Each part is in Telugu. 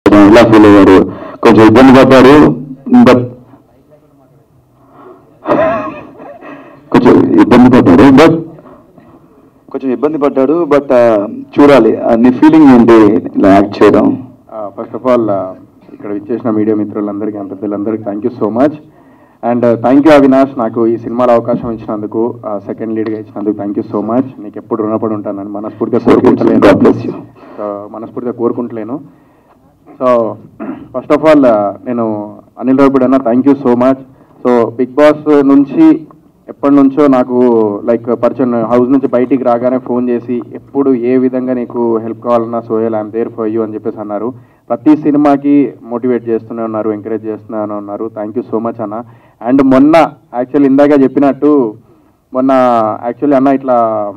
సంవత్సరం ఇలా ఫీల్ అయ్యారు కొంచెం ఇబ్బంది పడ్డారు బట్ కొంచెం ఇబ్బంది పడ్డాడు బట్ కొంచెం ఇబ్బంది పడ్డాడు బట్ చూడాలి ఆ, నీ ఫీలింగ్ ఏంటి ఇలా యాక్ట్ చేయడం ఫస్ట్ ఆఫ్ ఆల్ ఇక్కడ విచ్చేసిన మీడియా మిత్రులందరికీ అంత పెద్దలందరికీ thank you so much and thank you Avinash నాకు ఈ సినిమాలో అవకాశం ఇచ్చినందుకు సెకండ్ లీడ్గా ఇచ్చినందుకు థ్యాంక్ యూ సో మచ్ నీకు ఎప్పుడు రుణపడి ఉంటానని మనస్ఫూర్తిగా God కోరుకుంటలేను bless you. సో మనస్ఫూర్తిగా కోరుకుంటలేను సో ఫస్ట్ ఆఫ్ ఆల్ నేను అనిల్ రావుపూడి అన్న thank you so much so Big Boss నుంచి ఎప్పటి నుంచో నాకు లైక్ పరిచయం హౌస్ నుంచి బయటికి రాగానే ఫోన్ చేసి ఎప్పుడు ఏ విధంగా నీకు హెల్ప్ కావాలన్నా సోయల్ ఐఎమ్ దేర్ ఫర్ యూ అని చెప్పేసి అన్నారు ప్రతి సినిమాకి మోటివేట్ చేస్తూనే ఉన్నారు ఎంకరేజ్ చేస్తూనే ఉన్నారు థ్యాంక్ యూ సో మచ్ అన్న అండ్ మొన్న యాక్చువల్ ఇందాక చెప్పినట్టు మొన్న యాక్చువల్లీ అన్న ఇట్లా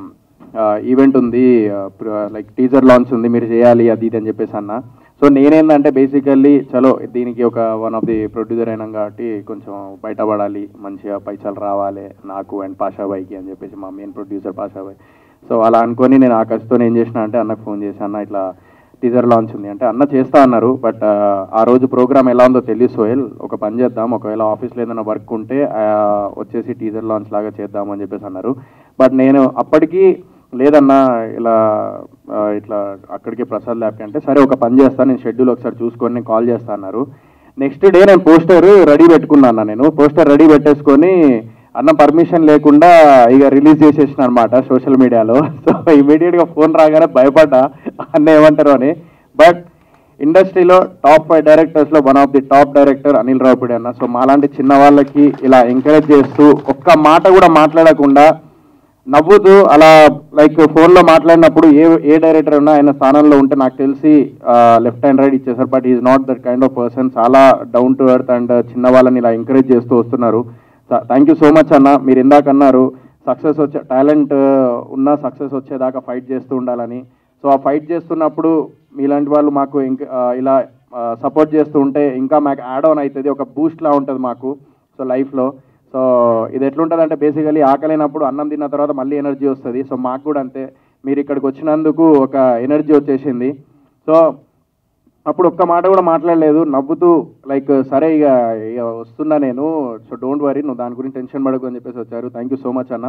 ఈవెంట్ ఉంది లైక్ టీజర్ లాంచ్ ఉంది మీరు చేయాలి అది ఇది అని చెప్పేసి అన్న సో నేనేందంటే బేసికల్లీ చలో దీనికి ఒక వన్ ఆఫ్ ది ప్రొడ్యూసర్ అయినాం కాబట్టి కొంచెం బయటపడాలి మంచిగా పైసలు రావాలి నాకు అండ్ పాషాబాయికి అని చెప్పేసి మా మెయిన్ ప్రొడ్యూసర్ పాషాబాయ్ సో అలా అనుకొని నేను ఆ కసితో ఏం చేసిన అంటే అన్నకు ఫోన్ చేసి అన్న ఇట్లా టీజర్ లాంచ్ ఉంది అంటే అన్న చేస్తా అన్నారు బట్ ఆ రోజు ప్రోగ్రామ్ ఎలా ఉందో తెలియదు సోహెల్ ఒక పని చేద్దాం ఒకవేళ ఆఫీస్లో ఏదైనా వర్క్ ఉంటే ఆ, వచ్చేసి టీజర్ లాంచ్ లాగా చేద్దాం అని చెప్పేసి అన్నారు బట్ నేను అప్పటికి లేదన్నా ఇలా ఆ, ఇట్లా అక్కడికి ప్రసాద్ ల్యాబ్కి అంటే సరే ఒక పని చేస్తాను నేను షెడ్యూల్ ఒకసారి చూసుకొని నేను కాల్ చేస్తా అన్నారు నెక్స్ట్ డే నేను పోస్టర్ రెడీ పెట్టుకున్నాను నేను పోస్టర్ రెడీ పెట్టేసుకొని అన్న పర్మిషన్ లేకుండా ఇక రిలీజ్ చేసేసిన అనమాట సోషల్ మీడియాలో సో ఇమీడియట్ గా ఫోన్ రాగానే భయపడ్డా అన్న ఏమంటారు అని బట్ ఇండస్ట్రీలో టాప్ ఫైవ్ డైరెక్టర్స్ లో one of the top director Anil Ravipudi అన్న సో మాలాంటి చిన్న వాళ్ళకి ఇలా ఎంకరేజ్ చేస్తూ ఒక్క మాట కూడా మాట్లాడకుండా నవ్వుతూ అలా లైక్ ఫోన్లో మాట్లాడినప్పుడు ఏ ఏ డైరెక్టర్ ఉన్నా ఆయన స్థానంలో ఉంటే నాకు తెలిసి లెఫ్ట్ హ్యాండ్ రైట్ ఇచ్చేసారు but is not that kind of person చాలా డౌన్ టు ఎర్త్ అండ్ చిన్న వాళ్ళని ఇలా ఎంకరేజ్ చేస్తూ వస్తున్నారు థ్యాంక్ యూ సో మచ్ అన్న మీరు ఇందాక అన్నారు సక్సెస్ వచ్చే టాలెంట్ ఉన్న సక్సెస్ వచ్చేదాకా ఫైట్ చేస్తూ ఉండాలని సో ఆ ఫైట్ చేస్తున్నప్పుడు మీలాంటి వాళ్ళు మాకు ఇంకా ఆ, ఇలా సపోర్ట్ చేస్తూ ఉంటే ఇంకా మాకు యాడ్ ఆన్ అవుతుంది ఒక బూస్ట్లా ఉంటుంది మాకు సో లైఫ్లో సో ఇది ఎట్లుంటుంది అంటే బేసికలీ ఆకలినప్పుడు అన్నం తిన్న తర్వాత మళ్ళీ ఎనర్జీ వస్తుంది సో మాకు కూడా అంతే మీరు ఇక్కడికి వచ్చినందుకు ఒక ఎనర్జీ వచ్చేసింది సో అప్పుడు ఒక్క మాట కూడా మాట్లాడలేదు నవ్వుతూ లైక్ సరే ఇక ఇక వస్తున్నా నేను సో డోంట్ వరీ నువ్వు దాని గురించి టెన్షన్ పడకు అని చెప్పేసి వచ్చారు థ్యాంక్ యూ సో మచ్ అన్న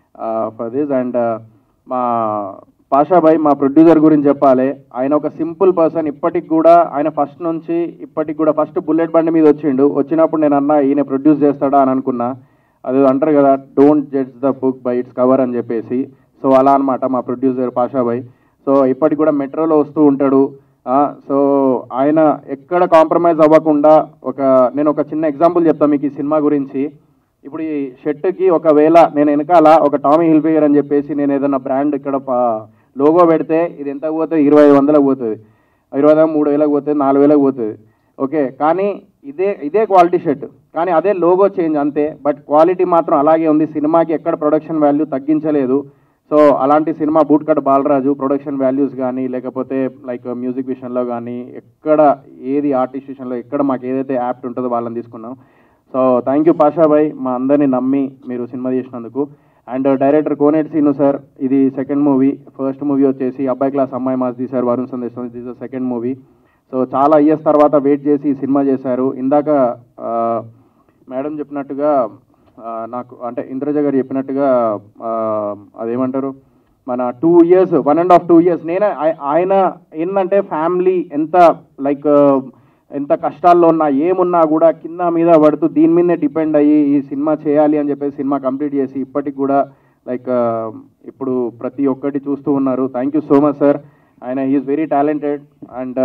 ఫర్ దిస్ అండ్ మా పాషాబాయ్ మా ప్రొడ్యూసర్ గురించి చెప్పాలి ఆయన ఒక సింపుల్ పర్సన్ ఇప్పటికి కూడా ఆయన ఫస్ట్ నుంచి ఇప్పటికి కూడా ఫస్ట్ బుల్లెట్ బండి మీద వచ్చిండు వచ్చినప్పుడు నేను అన్నా ఈయన ప్రొడ్యూస్ చేస్తాడా అని అనుకున్నా అది అంటారు కదా don't judge the book by its cover అని చెప్పేసి సో అలా అన్నమాట మా ప్రొడ్యూసర్ పాషాబాయ్ సో ఇప్పటికి కూడా మెట్రోలో వస్తూ ఉంటాడు ఆ, సో ఆయన ఎక్కడ కాంప్రమైజ్ అవ్వకుండా ఒక నేను ఒక చిన్న ఎగ్జాంపుల్ చెప్తాను మీకు ఈ సినిమా గురించి ఇప్పుడు ఈ షర్ట్కి ఒకవేళ నేను వెనకాల ఒక టామీ హిల్ఫిగర్ అని చెప్పేసి నేను ఏదైనా బ్రాండ్ ఇక్కడ లోగో పెడితే ఇది ఎంత పోతుంది ఇరవై ఐదు వందలకు పోతుంది ఇరవై ఐదు మూడు వేలకు పోతుంది నాలుగు వేలకు పోతుంది ఓకే కానీ ఇదే ఇదే క్వాలిటీ షర్ట్ కానీ అదే లోగో చేంజ్ అంతే బట్ క్వాలిటీ మాత్రం అలాగే ఉంది సినిమాకి ఎక్కడ ప్రొడక్షన్ వాల్యూ తగ్గించలేదు సో అలాంటి సినిమా బూట్కట్ బాలరాజు ప్రొడక్షన్ వాల్యూస్ కానీ లేకపోతే లైక్ మ్యూజిక్ విషయంలో కానీ ఎక్కడ ఏది ఆర్టిస్ట్ విషయంలో ఎక్కడ మాకు ఏదైతే యాప్ట్ ఉంటుందో వాళ్ళని తీసుకున్నాం సో థ్యాంక్ యూ పాషాబాయ్ మా అందరినీ నమ్మి మీరు సినిమా చేసినందుకు and director Koneti Seenu sir ఇది సెకండ్ మూవీ ఫస్ట్ మూవీ వచ్చేసి అబ్బాయి క్లాస్ అమ్మాయి మాస్ తీశారు Varun Sandesh this second movie so చాలా ఇయర్స్ తర్వాత వెయిట్ చేసి ఈ సినిమా చేశారు ఇందాక ఆ, మేడం చెప్పినట్టుగా ఆ, నాకు అంటే ఇంద్రజ గారు చెప్పినట్టుగా ఆ, అదేమంటారు మన two years one and half two years నేనే ఆయ- ఆయన ఏంటంటే ఫ్యామిలీ ఎంత లైక్ ఎంత కష్టాల్లో ఉన్నా ఏమున్నా కూడా కింద మీద పడుతూ దీని మీదే డిపెండ్ అయ్యి ఈ సినిమా చేయాలి అని చెప్పేసి సినిమా కంప్లీట్ చేసి ఇప్పటికి కూడా లైక్ ఇప్పుడు ప్రతి ఒక్కటి చూస్తూ ఉన్నారు thank you so much sir ఆయన ఈజ్ వెరీ టాలెంటెడ్ అండ్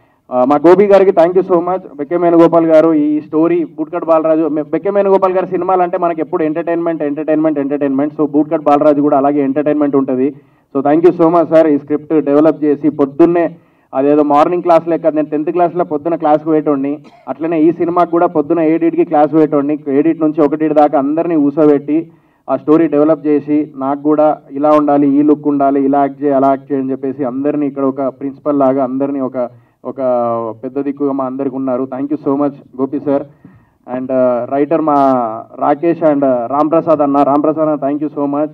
మా గోపి గారికి thank you so much Bekke Venugopal గారు ఈ స్టోరీ బూట్కట్ బాలరాజు మె- బెక్కే వేణుగోపాల్ గారి సినిమాలు అంటే మనకి ఎప్పుడు entertainment entertainment entertainment so bootcut Balaraju కూడా అలాగే ఎంటర్టైన్మెంట్ ఉంటుంది so thank you so much sir ఈ స్క్రిప్ట్ డెవలప్ చేసి పొద్దున్నే అదేదో మార్నింగ్ క్లాస్ లెక్క నేను టెన్త్ క్లాస్లో పొద్దున క్లాస్కి పోయేటోడిని అట్లనే ఈ సినిమాకి కూడా పొద్దున ఏడిటికి క్లాస్ పోయేటోడిని ఏడిట్ నుంచి ఒకటి దాకా అందరినీ ఊసబెట్టి ఆ స్టోరీ డెవలప్ చేసి నాకు కూడా ఇలా ఉండాలి ఈ లుక్ ఉండాలి ఇలా యాక్ట్ చేయి అలా యాక్ట్ చేయని చెప్పేసి అందరినీ ఇక్కడ ఒక ప్రిన్సిపల్ లాగా అందరినీ ఒక ఒక పెద్ద దిక్కుగా మా అందరికి ఉన్నారు thank you so much Gopi sir and writer మా రాకేష్ అండ్ రామ్ ప్రసాద్ అన్న రామ్ ప్రసాద్ అన్న థ్యాంక్ యూ సో మచ్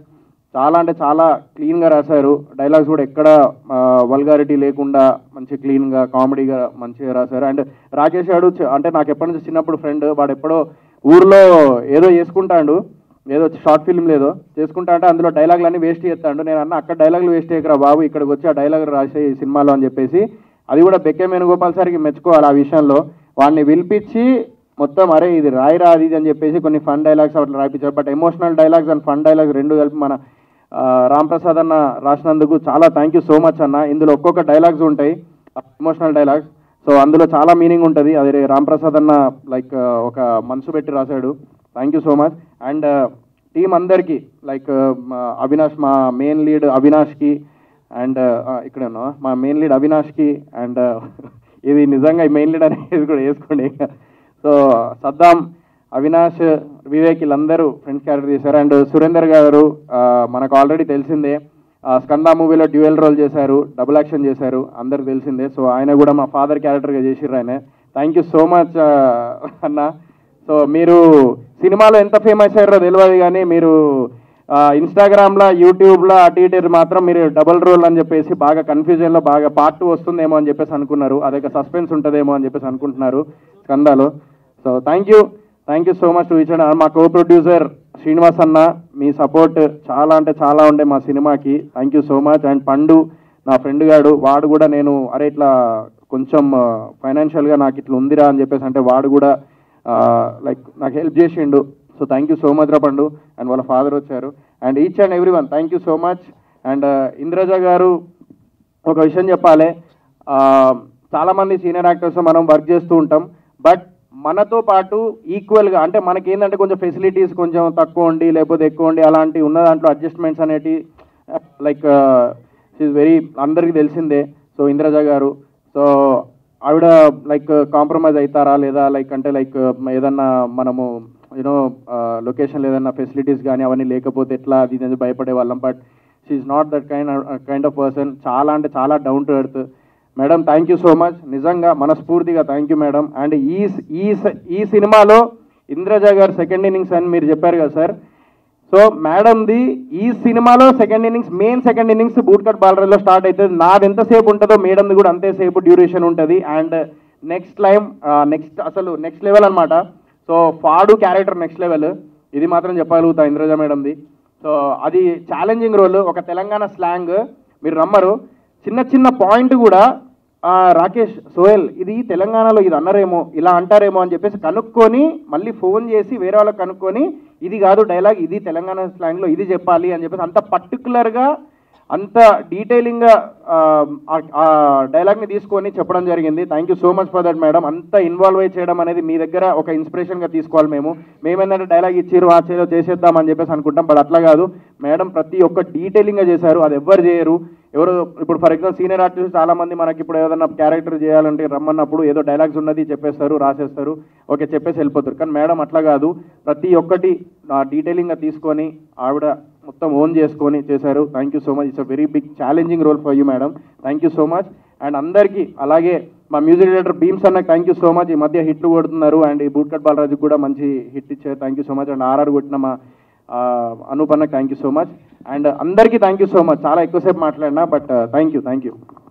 చాలా అంటే చాలా క్లీన్గా రాశారు డైలాగ్స్ కూడా ఎక్కడ వల్గారిటీ లేకుండా మంచి క్లీన్గా కామెడీగా మంచిగా రాశారు అండ్ రాకేష్ గారు చ- అంటే నాకు ఎప్పటి నుంచి చిన్నప్పుడు ఫ్రెండ్ వాడు ఎప్పుడో ఊర్లో ఏదో చేసుకుంటాడు ఏదో షార్ట్ ఫిల్మ్ లేదో చేసుకుంటా అంటే అందులో డైలాగులు అన్ని వేస్ట్ చేస్తాడు నేను అన్న అక్కడ డైలాగులు వేస్ట్ చేయకరా బాబు ఇక్కడికి వచ్చి ఆ డైలాగులు రాసే ఈ సినిమాలో అని చెప్పేసి అది కూడా బెక్కే వేణుగోపాల్ సార్కి మెచ్చుకోవాలి ఆ విషయంలో వాడిని పిలిపించి మొత్తం అరే ఇది రాయిరా అది ఇది అని చెప్పేసి కొన్ని ఫన్ డైలాగ్స్ అట్లా రాయించారు but emotional dialogues and fun dialogues రెండు కలిపి మన ఆ, రామ్ ప్రసాద్ అన్న రాసినందుకు చాలా థ్యాంక్ యూ సో మచ్ అన్న ఇందులో ఒక్కొక్క డైలాగ్స్ ఉంటాయి ఎమోషనల్ డైలాగ్స్ సో అందులో చాలా మీనింగ్ ఉంటుంది అది రామ్ ప్రసాద్ అన్న లైక్ ఒక మనసు పెట్టి రాశాడు thank you so much and team అందరికీ లైక్ అవినాష్ మా మెయిన్ లీడ్ అవినాష్కి అండ్ ఇక్కడ ఉన్నావా? మా మెయిన్ లీడ్ అవినాష్కి అండ్ ఇది నిజంగా మెయిన్ లీడ్ అనేది కూడా వేసుకోండి సో సద్దాం అవినాష్ వివేక్ వీళ్ళందరూ ఫ్రెండ్స్ క్యారెక్టర్ చేశారు అండ్ సురేందర్ గారు ఆ, మనకు ఆల్రెడీ తెలిసిందే ఆ, స్కందా మూవీలో డ్యూయల్ రోల్ చేశారు డబుల్ యాక్షన్ చేశారు అందరికి తెలిసిందే సో ఆయన కూడా మా ఫాదర్ క్యారెక్టర్గా చేసిర్రు ఆయన థ్యాంక్ యూ సో మచ్ అన్న సో మీరు సినిమాలో ఎంత ఫేమస్ అయ్యారో తెలియదు కానీ మీరు ఇన్స్టాగ్రామ్లో యూట్యూబ్లో అటు ఇటు మాత్రం మీరు డబుల్ రోల్ అని చెప్పేసి బాగా కన్ఫ్యూజన్లో బాగా పార్ట్ టూ వస్తుందేమో అని చెప్పేసి అనుకున్నారు అదొక సస్పెన్స్ ఉంటుందేమో అని చెప్పేసి అనుకుంటున్నారు స్కందాలో so thank you thank you so much to ఇచ్చాడు మా కో ప్రొడ్యూసర్ శ్రీనివాస్ అన్న మీ సపోర్ట్ చాలా అంటే చాలా ఉండే మా సినిమాకి thank you so much and Pandu నా ఫ్రెండ్ గాడు వాడు కూడా నేను అరే ఇట్లా కొంచెం ఫైనాన్షియల్గా నాకు ఇట్లా ఉందిరా అని చెప్పేసి అంటే వాడు కూడా లైక్ నాకు హెల్ప్ చేసిండు so thank you so much రా పండు అండ్ వాళ్ళ ఫాదర్ వచ్చారు and each and every one thank you so much and Indraja గారు ఒక విషయం చెప్పాలి ఆ, చాలా మంది సీనియర్ యాక్టర్స్ మనం వర్క్ చేస్తూ ఉంటాం బట్ మనతో పాటు ఈక్వల్గా అంటే మనకి ఏంటంటే కొంచెం ఫెసిలిటీస్ కొంచెం తక్కువ ఉండి లేకపోతే ఎక్కువ ఉండి అలాంటి ఉన్న దాంట్లో అడ్జస్ట్మెంట్స్ అనేటి లైక్ ఈజ్ వెరీ అందరికీ తెలిసిందే సో ఇంద్రజ గారు సో ఆవిడ లైక్ కాంప్రమైజ్ అవుతారా లేదా లైక్ అంటే లైక్ ఏదన్నా మనము యూనో లొకేషన్లో ఏదన్నా ఫెసిలిటీస్ కానీ అవన్నీ లేకపోతే ఎట్లా అది ఇది అని భయపడే వాళ్ళం but she not that kind kind of person చాలా అంటే చాలా down to earth madam thank you so much నిజంగా మనస్ఫూర్తిగా థ్యాంక్ యూ మేడం అండ్ ఈ ఈ ఈ సినిమాలో ఇంద్రజ గారు సెకండ్ ఇన్నింగ్స్ అని మీరు చెప్పారు కదా సార్ సో మేడంది ఈ సినిమాలో second innings main second innings boot cut బాలరీలో స్టార్ట్ అవుతుంది నాది ఎంతసేపు ఉంటుందో మేడంది కూడా అంతేసేపు డ్యూరేషన్ ఉంటుంది అండ్ నెక్స్ట్ టైం నెక్స్ట్ అసలు నెక్స్ట్ లెవెల్ అన్నమాట సో ఫాడు క్యారెక్టర్ నెక్స్ట్ లెవెల్ ఇది మాత్రం చెప్పగలుగుతా ఇంద్రజ మేడంది సో అది ఛాలెంజింగ్ రోల్ ఒక తెలంగాణ స్లాంగ్ మీరు నమ్మరు చిన్న చిన్న పాయింట్ కూడా ఆ, రాకేష్ సోయల్ ఇది తెలంగాణలో ఇది అన్నారేమో ఇలా అంటారేమో అని చెప్పేసి కనుక్కొని మళ్ళీ ఫోన్ చేసి వేరే వాళ్ళకి కనుక్కొని ఇది కాదు డైలాగ్ ఇది తెలంగాణ స్లాంగ్లో ఇది చెప్పాలి అని చెప్పేసి అంత పర్టికులర్గా అంత డీటెయిలింగ్గా ఆ డైలాగ్ని తీసుకొని చెప్పడం జరిగింది thank you so much for that madam అంత ఇన్వాల్వ్ అయి చేయడం అనేది మీ దగ్గర ఒక ఇన్స్పిరేషన్గా తీసుకోవాలి మేము మేమేంటంటే డైలాగ్ ఇచ్చిర్రు ఆ చేలో చేసేద్దాం అని చెప్పేసి అనుకుంటాం బట్ అట్లా కాదు మేడం ప్రతి ఒక్క డీటెయిలింగ్గా చేశారు అది ఎవ్వరు చేయరు ఎవరు ఇప్పుడు ఫర్ ఎగ్జాంపుల్ సీనియర్ ఆర్టిస్ట్ చాలా మంది మనకి ఇప్పుడు ఏదైనా క్యారెక్టర్ చేయాలంటే రమ్మన్నప్పుడు ఏదో డైలాగ్స్ ఉన్నది చెప్పేస్తారు రాసేస్తారు ఓకే చెప్పేసి వెళ్ళిపోతారు కానీ మేడం అట్లా కాదు ప్రతి ఒక్కటి డీటెయిలింగ్గా తీసుకొని ఆవిడ మొత్తం ఓన్ చేసుకొని చేశారు thank you so much it's a very big challenging role for you madam thank you so much and అందరికీ అలాగే మా మ్యూజిక్ డైరెక్టర్ భీమ్స్ అన్నకు థ్యాంక్ యూ సో మచ్ ఈ మధ్య హిట్లు కొడుతున్నారు అండ్ ఈ బూట్కట్ బాలరాజుకి కూడా మంచి హిట్ ఇచ్చారు thank you so much and RR కొట్టిన మా అనూప్ అన్నకు thank you so much and అందరికీ థ్యాంక్ యూ సో మచ్ చాలా ఎక్కువసేపు మాట్లాడినా but thank you thank you